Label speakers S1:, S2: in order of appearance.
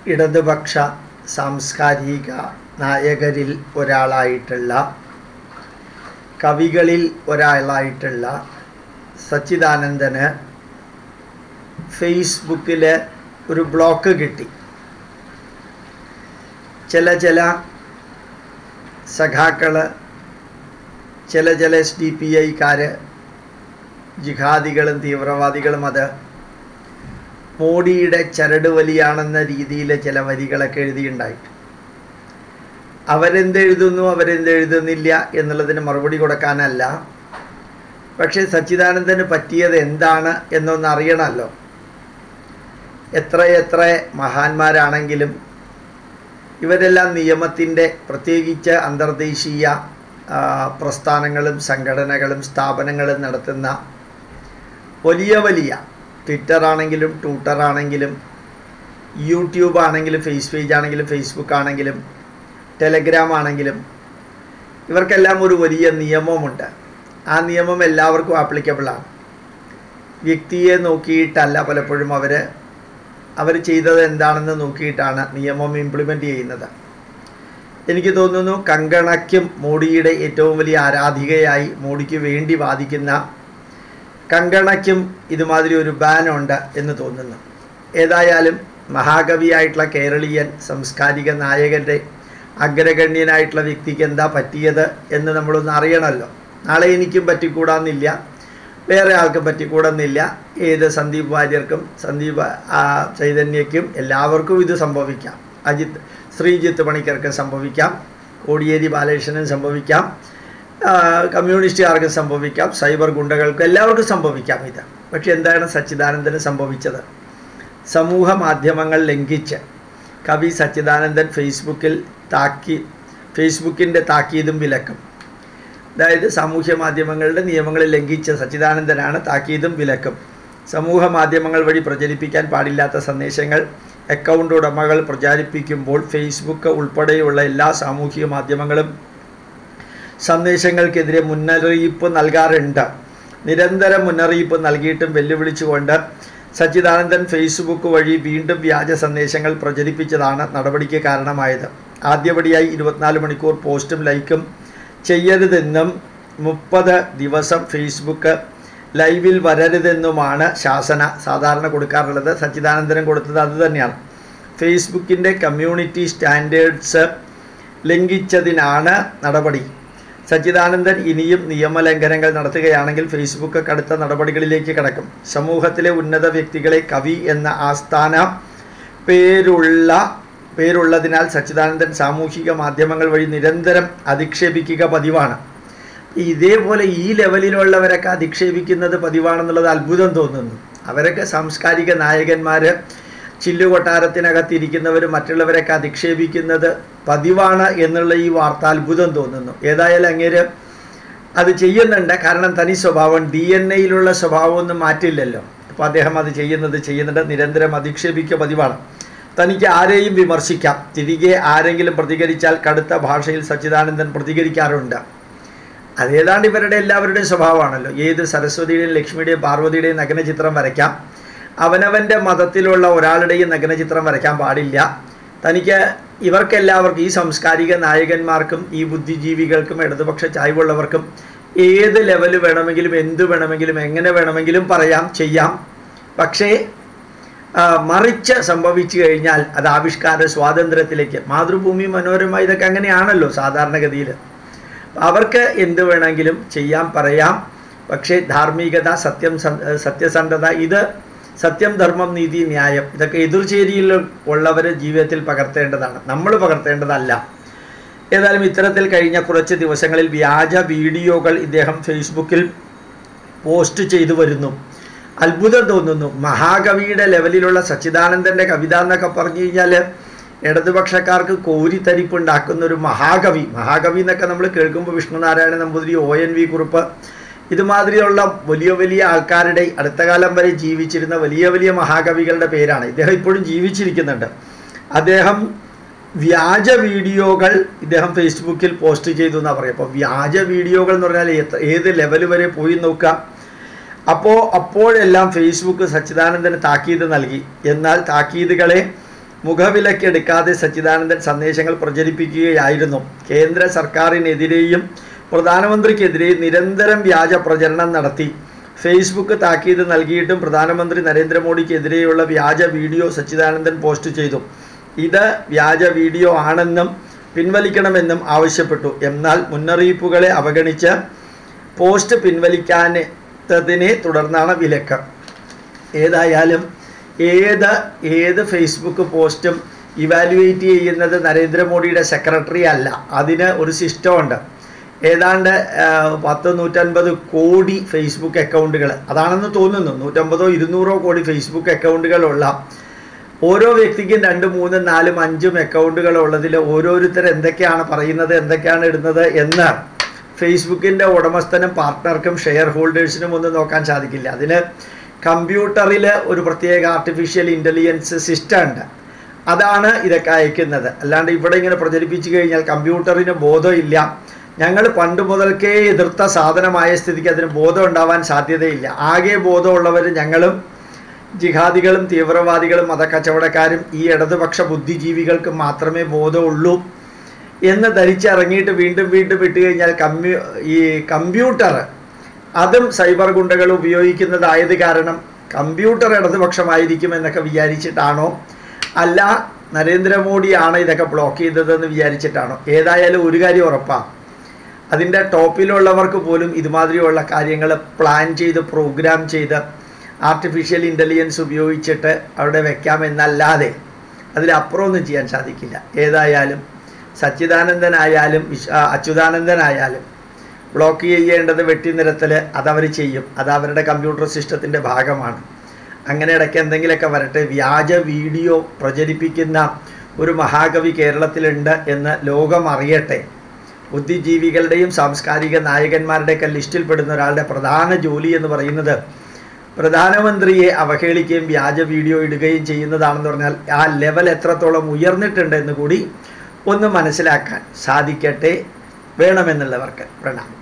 S1: ഇടതുപക്ഷ സാംസ്കാരിക നായകരിൽ ഒരാളായിട്ടുള്ള കവികളിൽ ഒരാളായിട്ടുള്ള സച്ചിദാനന്ദന് ഫേസ്ബുക്കിൽ ഒരു ബ്ലോക്ക് കിട്ടി ചില ചില സഖാക്കൾ ചില ചില എസ് ഡി പി ഐക്കാർ ജിഹാദികളും തീവ്രവാദികളും അത് മോഡിയുടെ ചരട് വലിയാണെന്ന രീതിയിൽ ചില വരികളൊക്കെ എഴുതിയിട്ടുണ്ടായിട്ട് അവരെന്തെഴുതുന്നു അവരെന്തെഴുതുന്നില്ല എന്നുള്ളതിന് മറുപടി കൊടുക്കാനല്ല പക്ഷേ സച്ചിദാനന്ദന് പറ്റിയത് എന്താണ് എന്നൊന്ന് അറിയണമല്ലോ എത്ര എത്ര മഹാന്മാരാണെങ്കിലും ഇവരെല്ലാം നിയമത്തിൻ്റെ പ്രത്യേകിച്ച് അന്തർദേശീയ ആ, പ്രസ്ഥാനങ്ങളും സംഘടനകളും സ്ഥാപനങ്ങളും നടത്തുന്ന വലിയ വലിയ ട്വിറ്റർ ആണെങ്കിലും ട്യൂട്ടർ ആണെങ്കിലും യൂട്യൂബ് ആണെങ്കിലും ഫേസ് പേജ് ആണെങ്കിലും ഫേസ്ബുക്ക് ആണെങ്കിലും ടെലഗ്രാം ആണെങ്കിലും ഇവർക്കെല്ലാം ഒരു വലിയ നിയമമുണ്ട് ആ നിയമം എല്ലാവർക്കും ആപ്ലിക്കബിളാണ് വ്യക്തിയെ നോക്കിയിട്ടല്ല പലപ്പോഴും അവർ അവർ ചെയ്തത് എന്താണെന്ന് നോക്കിയിട്ടാണ് നിയമം ഇംപ്ലിമെൻ്റ് ചെയ്യുന്നത് എനിക്ക് തോന്നുന്നു കങ്കണയ്ക്കും മോഡിയുടെ ഏറ്റവും വലിയ ആരാധികയായി മോഡിക്ക് വേണ്ടി വാദിക്കുന്ന കങ്കണയ്ക്കും ഇതുമാതിരി ഒരു ബാനുണ്ട് എന്ന് തോന്നുന്നു ഏതായാലും മഹാകവിയായിട്ടുള്ള കേരളീയൻ സാംസ്കാരിക നായകൻ്റെ അഗ്രഗണ്യനായിട്ടുള്ള വ്യക്തിക്ക് എന്താ പറ്റിയത് എന്ന് നമ്മളൊന്ന് അറിയണമല്ലോ നാളെ എനിക്കും പറ്റിക്കൂടാന്നില്ല വേറെ ആൾക്കും പറ്റിക്കൂടുന്നില്ല ഏത് സന്ദീപ് വാര്യർക്കും സന്ദീപ് ആ, ചൈതന്യയ്ക്കും എല്ലാവർക്കും ഇത് സംഭവിക്കാം അജിത്ത് ശ്രീജിത്ത് പണിക്കർക്ക് സംഭവിക്കാം കോടിയേരി ബാലകൃഷ്ണനും സംഭവിക്കാം ആ, കമ്മ്യൂണിസ്റ്റുകാർക്ക് സംഭവിക്കാം സൈബർ ഗുണ്ടകൾക്കും എല്ലാവർക്കും സംഭവിക്കാം ഇത് പക്ഷെ എന്താണ് സച്ചിദാനന്ദന് സംഭവിച്ചത് സമൂഹ മാധ്യമങ്ങൾ ലംഘിച്ച് കവി സച്ചിദാനന്ദൻ ഫേസ്ബുക്കിൽ താക്കി ഫേസ്ബുക്കിൻ്റെ താക്കീതും വിലക്കും അതായത് സാമൂഹ്യ മാധ്യമങ്ങളുടെ നിയമങ്ങൾ ലംഘിച്ച സച്ചിദാനന്ദനാണ് താക്കീതും വിലക്കും സമൂഹ മാധ്യമങ്ങൾ വഴി പ്രചരിപ്പിക്കാൻ പാടില്ലാത്ത സന്ദേശങ്ങൾ അക്കൗണ്ട് ഉടമകൾ പ്രചാരിപ്പിക്കുമ്പോൾ ഫേസ്ബുക്ക് ഉൾപ്പെടെയുള്ള എല്ലാ സാമൂഹിക മാധ്യമങ്ങളും സന്ദേശങ്ങൾക്കെതിരെ മുന്നറിയിപ്പ് നൽകാറുണ്ട് നിരന്തരം മുന്നറിയിപ്പ് നൽകിയിട്ടും വെല്ലുവിളിച്ചുകൊണ്ട് സച്ചിദാനന്ദൻ ഫേസ്ബുക്ക് വഴി വീണ്ടും വ്യാജ സന്ദേശങ്ങൾ പ്രചരിപ്പിച്ചതാണ് നടപടിക്ക് കാരണമായത് ആദ്യപടിയായി ഇരുപത്തിനാല് മണിക്കൂർ പോസ്റ്റും ലൈക്കും ചെയ്യരുതെന്നും മുപ്പത് ദിവസം ഫേസ്ബുക്ക് ലൈവിൽ വരരുതെന്നുമാണ് ശാസന സാധാരണ കൊടുക്കാറുള്ളത് സച്ചിദാനന്ദനും കൊടുത്തത് അത് തന്നെയാണ് ഫേസ്ബുക്കിൻ്റെ കമ്മ്യൂണിറ്റി സ്റ്റാൻഡേർഡ്സ് ലംഘിച്ചതിനാണ് നടപടി സച്ചിദാനന്ദൻ ഇനിയും നിയമലംഘനങ്ങൾ നടത്തുകയാണെങ്കിൽ ഫേസ്ബുക്ക് കടുത്ത നടപടികളിലേക്ക് കടക്കും സമൂഹത്തിലെ ഉന്നത വ്യക്തികളെ കവി എന്ന ആസ്ഥാന പേരുള്ള പേരുള്ളതിനാൽ സച്ചിദാനന്ദൻ സാമൂഹിക മാധ്യമങ്ങൾ വഴി നിരന്തരം അധിക്ഷേപിക്കുക പതിവാണ് ഇതേപോലെ ഈ ലെവലിലുള്ളവരൊക്കെ അധിക്ഷേപിക്കുന്നത് പതിവാണെന്നുള്ളത് അത്ഭുതം തോന്നുന്നു അവരൊക്കെ സാംസ്കാരിക നായകന്മാർ ചില്ലുകൊട്ടാരത്തിനകത്തിരിക്കുന്നവർ മറ്റുള്ളവരൊക്കെ അധിക്ഷേപിക്കുന്നത് പതിവാണ് എന്നുള്ള ഈ വാർത്ത അത്ഭുതം തോന്നുന്നു ഏതായാലും അങ്ങേര് അത് ചെയ്യുന്നുണ്ട് കാരണം തനി സ്വഭാവം ഡി എൻ എയിലുള്ള സ്വഭാവമൊന്നും മാറ്റില്ലല്ലോ അപ്പോൾ അദ്ദേഹം അത് ചെയ്യുന്നത് ചെയ്യുന്നുണ്ട് നിരന്തരം അധിക്ഷേപിക്കുക പതിവാണ് തനിക്ക് ആരെയും വിമർശിക്കാം തിരികെ ആരെങ്കിലും പ്രതികരിച്ചാൽ കടുത്ത ഭാഷയിൽ സച്ചിദാനന്ദൻ പ്രതികരിക്കാറുണ്ട് അതേതാണ്ട് ഇവരുടെ എല്ലാവരുടെയും സ്വഭാവമാണല്ലോ ഏത് സരസ്വതിയുടെയും ലക്ഷ്മിയുടെയും പാർവതിയുടെയും നഗ്നചിത്രം വരയ്ക്കാം അവനവൻ്റെ മതത്തിലുള്ള ഒരാളുടെയും നഗ്നചിത്രം വരയ്ക്കാൻ പാടില്ല തനിക്ക് ഇവർക്കെല്ലാവർക്കും ഈ സാംസ്കാരിക നായകന്മാർക്കും ഈ ബുദ്ധിജീവികൾക്കും ഇടതുപക്ഷ ചായ്വുള്ളവർക്കും ഏത് ലെവൽ വേണമെങ്കിലും എന്ത് വേണമെങ്കിലും എങ്ങനെ വേണമെങ്കിലും പറയാം ചെയ്യാം പക്ഷേ ആ, മറിച്ച് സംഭവിച്ചു കഴിഞ്ഞാൽ അത് ആവിഷ്കാര സ്വാതന്ത്ര്യത്തിലേക്ക് മാതൃഭൂമി മനോരമ ഇതൊക്കെ അങ്ങനെയാണല്ലോ സാധാരണഗതിയിൽ അവർക്ക് എന്ത് വേണമെങ്കിലും ചെയ്യാം പറയാം പക്ഷേ ധാർമ്മികത സത്യം സ- സത്യസന്ധത ഇത് സത്യം ധർമ്മം നീതി ന്യായം ഇതൊക്കെ എതിർചേരിയിൽ ഉള്ളവർ ജീവിതത്തിൽ പകർത്തേണ്ടതാണ് നമ്മൾ പകർത്തേണ്ടതല്ല ഏതായാലും ഇത്തരത്തിൽ കഴിഞ്ഞ കുറച്ച് ദിവസങ്ങളിൽ വ്യാജ വീഡിയോകൾ ഇദ്ദേഹം ഫേസ്ബുക്കിൽ പോസ്റ്റ് ചെയ്തു വരുന്നു അത്ഭുതം തോന്നുന്നു മഹാകവിയുടെ ലെവലിലുള്ള സച്ചിദാനന്ദൻ്റെ കവിത എന്നൊക്കെ പറഞ്ഞു കഴിഞ്ഞാൽ ഇടതുപക്ഷക്കാർക്ക് കോരിത്തരിപ്പുണ്ടാക്കുന്ന ഒരു മഹാകവി മഹാകവി എന്നൊക്കെ നമ്മൾ കേൾക്കുമ്പോൾ Vishnunarayana Namboothiri O N V Kurup ഇതുമാതിരിയുള്ള വലിയ വലിയ ആൾക്കാരുടെ അടുത്ത കാലം വരെ ജീവിച്ചിരുന്ന വലിയ വലിയ മഹാകവികളുടെ പേരാണ് ഇദ്ദേഹം ഇപ്പോഴും ജീവിച്ചിരിക്കുന്നുണ്ട് അദ്ദേഹം വ്യാജ വീഡിയോകൾ ഇദ്ദേഹം ഫേസ്ബുക്കിൽ പോസ്റ്റ് ചെയ്തു എന്നാണ് പറയുക അപ്പോൾ വ്യാജ വീഡിയോകൾ എന്ന് പറഞ്ഞാൽ എത്ര ഏത് ലെവൽ വരെ പോയി നോക്കുക അപ്പോൾ അപ്പോഴെല്ലാം ഫേസ്ബുക്ക് സച്ചിദാനന്ദന് താക്കീത് നൽകി എന്നാൽ താക്കീതുകളെ മുഖവിലക്കെടുക്കാതെ സച്ചിദാനന്ദൻ സന്ദേശങ്ങൾ പ്രചരിപ്പിക്കുകയായിരുന്നു കേന്ദ്ര സർക്കാരിനെതിരെയും പ്രധാനമന്ത്രിക്കെതിരെയും നിരന്തരം വ്യാജ പ്രചരണം നടത്തി ഫേസ്ബുക്ക് താക്കീത് നൽകിയിട്ടും പ്രധാനമന്ത്രി നരേന്ദ്രമോദിക്കെതിരെയുള്ള വ്യാജ വീഡിയോ സച്ചിദാനന്ദൻ പോസ്റ്റ് ചെയ്തു ഇത് വ്യാജ വീഡിയോ ആണെന്നും പിൻവലിക്കണമെന്നും ആവശ്യപ്പെട്ടു എന്നാൽ മുന്നറിയിപ്പുകളെ അവഗണിച്ച് പോസ്റ്റ് പിൻവലിക്കാത്തതിനെ തുടർന്നാണ് വിലക്ക് ഏതായാലും ഏത് ഏത് ഫേസ്ബുക്ക് പോസ്റ്റും ഇവാലുവേറ്റ് ചെയ്യുന്നത് നരേന്ദ്രമോദിയുടെ സെക്രട്ടറി അല്ല അതിന് ഒരു സിസ്റ്റമുണ്ട് ഏതാണ്ട് ആ, പത്ത് നൂറ്റൻപത് കോടി ഫേസ്ബുക്ക് അക്കൗണ്ടുകൾ അതാണെന്ന് തോന്നുന്നു നൂറ്റമ്പതോ ഇരുന്നൂറോ കോടി ഫേസ്ബുക്ക് അക്കൗണ്ടുകളുള്ള ഓരോ വ്യക്തിക്കും രണ്ടും മൂന്നും നാലും അഞ്ചും അക്കൗണ്ടുകൾ ഉള്ളതിൽ ഓരോരുത്തർ എന്തൊക്കെയാണ് പറയുന്നത് എന്തൊക്കെയാണ് ഇടുന്നത് എന്ന് ഫേസ്ബുക്കിൻ്റെ ഉടമസ്ഥനും പാർട്ട്ണർക്കും ഷെയർ ഹോൾഡേഴ്സിനും ഒന്നും നോക്കാൻ സാധിക്കില്ല അതിന് കമ്പ്യൂട്ടറിൽ ഒരു പ്രത്യേക ആർട്ടിഫിഷ്യൽ ഇൻ്റലിജൻസ് സിസ്റ്റം ഉണ്ട് അതാണ് ഇതൊക്കെ അയക്കുന്നത് അല്ലാണ്ട് ഇവിടെ ഇങ്ങനെ പ്രചരിപ്പിച്ചു കഴിഞ്ഞാൽ കമ്പ്യൂട്ടറിന് ബോധമില്ല ഞങ്ങൾ പണ്ട് മുതൽക്കേ എതിർത്ത സാധനമായ സ്ഥിതിക്ക് അതിന് ബോധം ഉണ്ടാവാൻ സാധ്യതയില്ല ആകെ ബോധമുള്ളവർ ഞങ്ങളും ജിഹാദികളും തീവ്രവാദികളും മതക്കച്ചവടക്കാരും ഈ ഇടതുപക്ഷ ബുദ്ധിജീവികൾക്ക് മാത്രമേ ബോധമുള്ളൂ എന്ന് ധരിച്ചിറങ്ങിയിട്ട് വീണ്ടും വീണ്ടും വിട്ടു കഴിഞ്ഞാൽ കമ്പ്യൂ ഈ കമ്പ്യൂട്ടർ അതും സൈബർ ഗുണ്ടകൾ ഉപയോഗിക്കുന്നതായത് കാരണം കമ്പ്യൂട്ടർ ഇടതുപക്ഷമായിരിക്കും എന്നൊക്കെ വിചാരിച്ചിട്ടാണോ അല്ല നരേന്ദ്രമോദിയാണ് ഇതൊക്കെ ബ്ലോക്ക് ചെയ്തതെന്ന് വിചാരിച്ചിട്ടാണോ ഏതായാലും ഒരു കാര്യം ഉറപ്പാണ് അതിൻ്റെ ടോപ്പിലുള്ളവർക്ക് പോലും ഇതുമാതിരിയുള്ള കാര്യങ്ങൾ പ്ലാൻ ചെയ്ത് പ്രോഗ്രാം ചെയ്ത് ആർട്ടിഫിഷ്യൽ ഇൻ്റലിജൻസ് ഉപയോഗിച്ചിട്ട് അവിടെ വെക്കാമെന്നല്ലാതെ അതിലപ്പുറമൊന്നും ചെയ്യാൻ സാധിക്കില്ല ഏതായാലും സച്ചിദാനന്ദനായാലും വിശ് ആ, അച്യുതാനന്ദനായാലും ബ്ലോക്ക് ചെയ്യേണ്ടത് വെട്ടിനിരത്തൽ അതവർ ചെയ്യും അത് അവരുടെ കമ്പ്യൂട്ടർ സിസ്റ്റത്തിൻ്റെ ഭാഗമാണ് അങ്ങനെ ഇടയ്ക്ക് എന്തെങ്കിലുമൊക്കെ വരട്ടെ വ്യാജ വീഡിയോ പ്രചരിപ്പിക്കുന്ന ഒരു മഹാകവി കേരളത്തിലുണ്ട് എന്ന് ലോകം അറിയട്ടെ ബുദ്ധിജീവികളുടെയും സാംസ്കാരിക നായകന്മാരുടെയൊക്കെ ലിസ്റ്റിൽപ്പെടുന്ന ഒരാളുടെ പ്രധാന ജോലി എന്ന് പറയുന്നത് പ്രധാനമന്ത്രിയെ അവഹേളിക്കുകയും വ്യാജ വീഡിയോ ഇടുകയും ചെയ്യുന്നതാണെന്ന് പറഞ്ഞാൽ ആ ലെവൽ എത്രത്തോളം ഉയർന്നിട്ടുണ്ട് എന്ന് കൂടി ഒന്ന് മനസ്സിലാക്കാൻ സാധിക്കട്ടെ വേണമെന്നുള്ളവർക്ക് പ്രണാമം